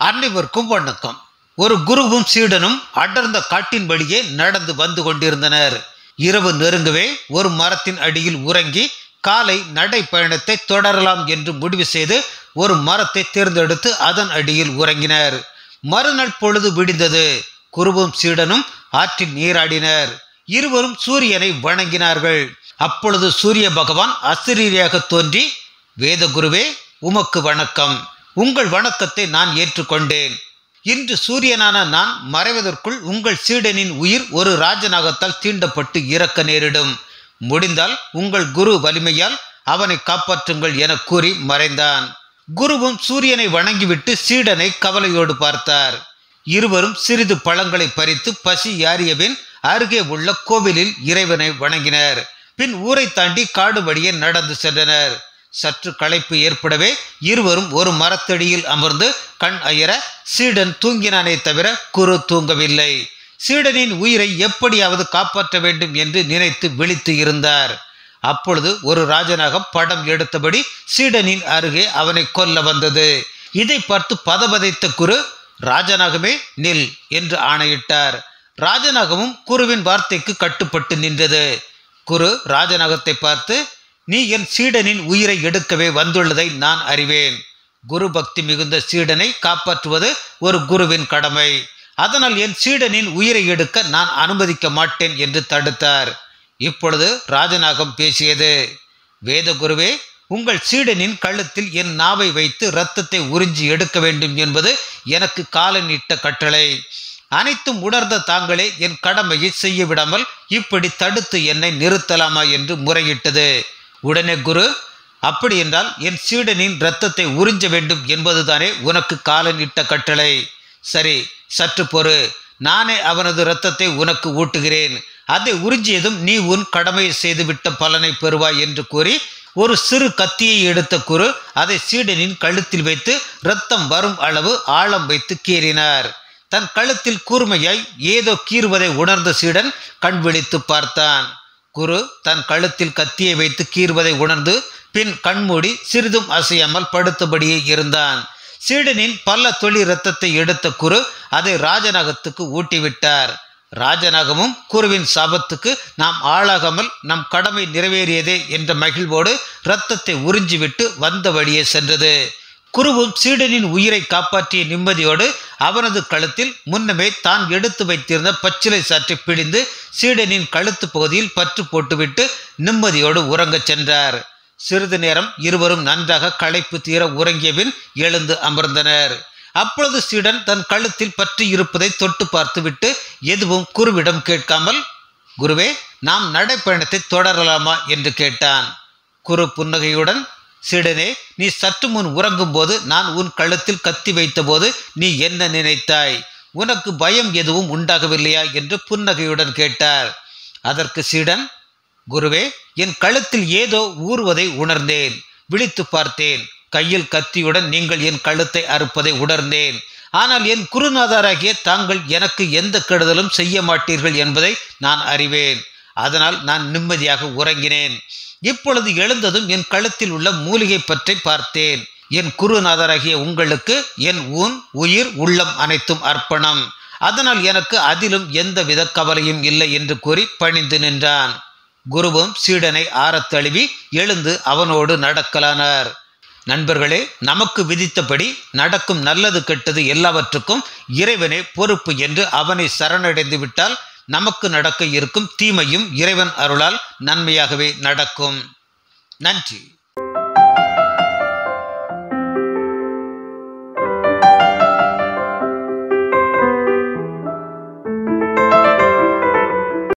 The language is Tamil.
அனைவருக்கும் வணக்கம் ஒரு குருவும் சீடனும் அடர்ந்த காட்டின் வழியே நடந்து வந்து கொண்டிருந்தனர் இரவு நெருங்கவே ஒரு மரத்தின் அடியில் உறங்கி காலை நடைப்பயணத்தை தொடரலாம் என்று முடிவு செய்து ஒரு மரத்தை தேர்ந்தெடுத்து அதன் அடியில் உறங்கினர் மறுநாள் பொழுது விடிந்தது குருவும் சீடனும் ஆற்றில் நீராடினர் இருவரும் சூரியனை வணங்கினார்கள் அப்பொழுது சூரிய பகவான் அசிரீரியாக தோன்றி வேதகுருவே உமக்கு வணக்கம் உங்கள் வணக்கத்தை நான் ஏற்றுக்கொண்டேன் இன்று சூரியனான நான் மறைவதற்குள் உங்கள் சீடனின் உயிர் ஒரு ராஜநாகத்தால் தீண்டப்பட்டு இறக்க நேரிடும் முடிந்தால் உங்கள் குரு வலிமையால் அவனை காப்பாற்றுங்கள் என கூறி மறைந்தான் குருவும் சூரியனை வணங்கிவிட்டு சீடனை கவலையோடு பார்த்தார் இருவரும் சிறிது பழங்களை பறித்து பசி யாரியபின் அருகே உள்ள கோவிலில் இறைவனை வணங்கினர் பின் ஊரை தாண்டி காடு வழியே நடந்து சென்றனர் சற்று களைப்பு ஏற்படவே இருவரும் ஒரு மரத்தடியில் அமர்ந்து கண் அயர சீடன் தூங்கினானே தவிர குரு தூங்கவில்லை சீடனின் உயிரை எப்படியாவது காப்பாற்ற வேண்டும் என்று நினைத்து விழித்து இருந்தார் அப்பொழுது ஒரு ராஜநாகம் படம் எடுத்தபடி சீடனின் அருகே அவனை கொல்ல வந்தது இதை பார்த்து பதபதைத்த குரு ராஜநாகமே நில் என்று ஆணையிட்டார் ராஜநாகமும் குருவின் வார்த்தைக்கு கட்டுப்பட்டு நின்றது குரு ராஜநாகத்தை பார்த்து நீ என் சீடனின் உயிரை எடுக்கவே வந்துள்ளதை நான் அறிவேன் குரு பக்தி மிகுந்த சீடனை காப்பாற்றுவது ஒரு குருவின் கடமை அதனால் என் சீடனின் உயிரை எடுக்க நான் அனுமதிக்க மாட்டேன் என்று தடுத்தார் இப்பொழுது ராஜநாகம் பேசியது வேத குருவே உங்கள் சீடனின் கழுத்தில் என் நாவை வைத்து இரத்தத்தை உறிஞ்சி எடுக்க வேண்டும் என்பது எனக்கு காலன் இட்ட கட்டளை அனைத்தும் உணர்ந்த தாங்களே என் கடமையை செய்ய விடாமல் இப்படி தடுத்து என்னை நிறுத்தலாமா என்று முறையிட்டது உடனே குரு அப்படி என்றால் என் சீடனின் இரத்தத்தை உறிஞ்ச வேண்டும் என்பதுதானே உனக்கு காலன் இட்ட கட்டளை சரி சற்று பொறு நானே அவனது இரத்தத்தை உனக்கு ஊட்டுகிறேன் அதை உறிஞ்சியதும் நீ உன் கடமையை செய்துவிட்ட பலனை பெறுவாய் என்று கூறி ஒரு சிறு கத்தியை எடுத்த குரு அதை சீடனின் கழுத்தில் வைத்து இரத்தம் வரும் அளவு ஆழம் வைத்து கீறினார் தன் கழுத்தில் கூர்மையாய் ஏதோ கீறுவதை உணர்ந்த சீடன் கண் விழித்து பார்த்தான் குரு தன் கழுத்தில் கத்தியை வைத்து கீறுவதை உணர்ந்து பின் கண்மூடி சிறிதும் அசையாமல் படுத்தபடியே இருந்தான் சீடனின் பல தொழில் இரத்தத்தை எடுத்த குரு அதை ராஜநாகத்துக்கு ஊட்டிவிட்டார் ராஜநாகமும் குருவின் சாபத்துக்கு நாம் ஆளாகாமல் நம் கடமை நிறைவேறியதே என்ற மகிழ்வோடு இரத்தத்தை உறிஞ்சிவிட்டு வந்த வழியே சென்றது குருவும் சீடனின் உயிரை காப்பாற்றிய நிம்மதியோடு அவனது கழுத்தில் முன்னமே தான் எடுத்து வைத்திருந்த பச்சிலை சாற்றை பிடிந்து சீடனின் கழுத்து பகுதியில் பற்று போட்டுவிட்டு நிம்மதியோடு உறங்கச் சென்றார் சிறிது நேரம் இருவரும் நன்றாக களைப்பு தீர உறங்கிய பின் எழுந்து அமர்ந்தனர் அப்பொழுது சீடன் தன் கழுத்தில் பற்றி இருப்பதை தொட்டு பார்த்துவிட்டு எதுவும் குருவிடம் கேட்காமல் குருவே நாம் நடைப்பயணத்தை தொடரலாமா என்று கேட்டான் குரு புன்னகையுடன் சீடனே நீ சற்று முன் உறங்கும் போது நான் உன் கழுத்தில் கத்தி வைத்தபோது நீ என்ன நினைத்தாய் உனக்கு பயம் எதுவும் உண்டாகவில்லையா என்று புன்னகையுடன் கேட்டார் அதற்கு சீடன் குருவே என் கழுத்தில் ஏதோ ஊறுவதை உணர்ந்தேன் விழித்து பார்த்தேன் கையில் கத்தியுடன் நீங்கள் என் கழுத்தை அறுப்பதை உணர்ந்தேன் ஆனால் என் குருநாதராகிய தாங்கள் எனக்கு எந்த கெடுதலும் செய்ய மாட்டீர்கள் என்பதை நான் அறிவேன் அதனால் நான் நிம்மதியாக உறங்கினேன் இப்பொழுது எழுந்ததும் என் கழுத்தில் உள்ள மூலிகை பற்றி பார்த்தேன் என் குருநாதராகிய உங்களுக்கு என் ஊன் உயிர் உள்ளம் அனைத்தும் அர்ப்பணம் அதனால் எனக்கு அதிலும் எந்தவித கவலையும் இல்லை என்று கூறி பணிந்து நின்றான் குருவும் சீடனை ஆறத் தழுவி எழுந்து அவனோடு நடக்கலானார் நண்பர்களே நமக்கு விதித்தபடி நடக்கும் நல்லது கெட்டது எல்லாவற்றுக்கும் இறைவனே பொறுப்பு என்று அவனை சரணடைந்து விட்டால் நமக்கு நடக்க இருக்கும் தீமையும் இறைவன் அருளால் நன்மையாகவே நடக்கும் நன்றி